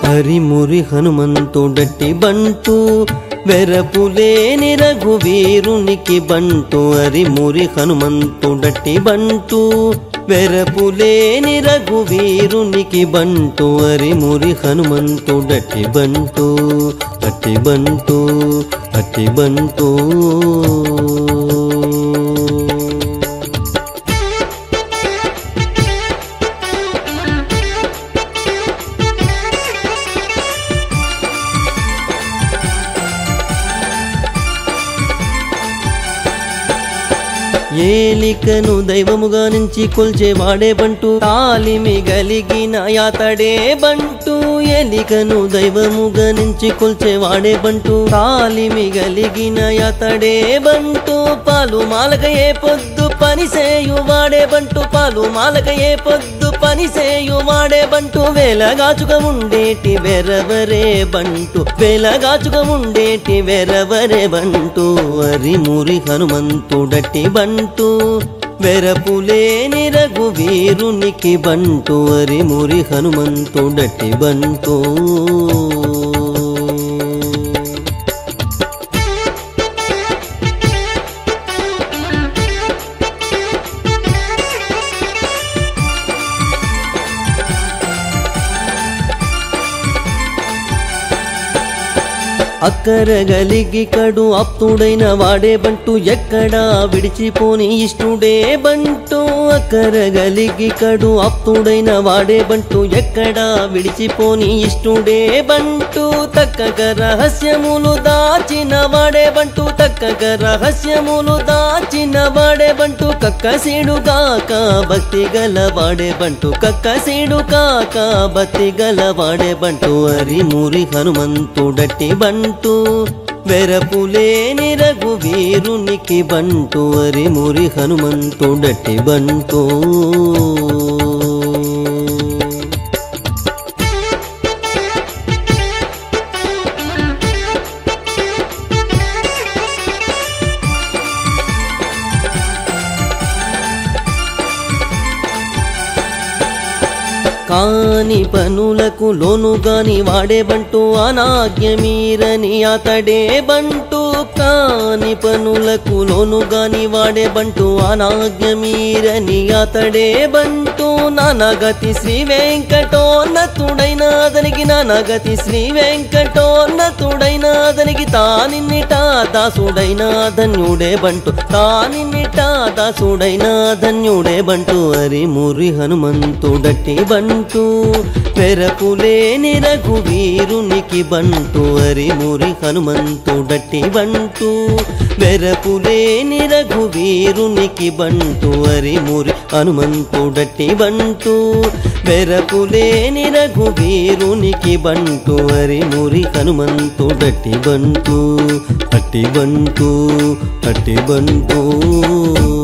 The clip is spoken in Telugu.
హరిమురి హనుమంతుడట్టి బంటు వెరపులేని రఘువీరునికి బంటు హరిమురి హనుమంతుడట్టి బంటు వెరపులేని రఘువీరునికి బంటు హరిమురి హనుమంతుడట్టి బంటు అట్టి బంటు అట్టి బంటు ఏలికను దైవముగా నుంచి కొల్చే వాడే బంటు తాలిమి గలిగిన యాతడే బంటు ఏలికను దైవముగా నుంచి కొల్చే వాడే బంటు తాలిమి గలిగిన యాతడే బంటు పాలు మాలక ఏ పొద్దు పని చేయు వాడే బంటు పాలు మాలక ఏ పొద్దు పని చేయు వాడే బంటు వేలగాచుక ఉండేటి వెరవరే బంటు వేలగాచుక ఉండేటి వెరవరే బంటు అరిమురి హనుమంతుడట్టి బంటు వెరపులేని రఘువీరునికి బంటు అరిమురి హనుమంతుడట్టి బంటు అక్కర గలిగి కడు అప్తుడైన వాడే బంటు ఎక్కడా విడిచిపోని ఇష్టుడే బంటు అక్కర గలిగి కడు అప్తుడైన వాడే బంటు ఎక్కడా విడిచిపోని ఇష్టుడే బంటు తక్కక రహస్యములు దాచిన వాడే బంటు తక్కక రహస్యములు దాచిన వాడే బంటు కక్కసీడు కాక భక్తి గల వాడే బంటు కక్కసీడు కాక భక్తి గల వాడే బంటు అరిమురి హనుమంతుడట్టి బంటు వెరపులేని రఘువీరునికి బంటు అరిమురి హనుమంతుడట్టి బంటు కాని పనులకు లోనుగాని వాడే బంటు అనాజ్ఞ మీరని అతడే బంటు కాని పనులకు లోనుగాని వాడే బంటు అనాజ్ఞ మీరని అతడే బంటు నానగతి శ్రీ వెంకటోన్నతుడైన అతనికి నానగతి శ్రీ వెంకటోన్నతుడైన అతనికి తానిన్నిట దాసుడైన ధన్యుడే బంటు తానిన్నిట దాసుడైన ధన్యుడే బంటు అరి మురి హనుమంతుడట్టి బంటు పెరపులేని రఘువీరునికి బంటు అరి మురి హనుమంతుడట్టి బంటు వెరపులేని రఘువీరునికి బంటు అరి మురి హనుమంతుడట్టి బంటు వెరపులేని రఘువీరునికి బంటు అరి మురి హనుమంతుడట్టి బంటు అట్టి బంటు అట్టి బంటు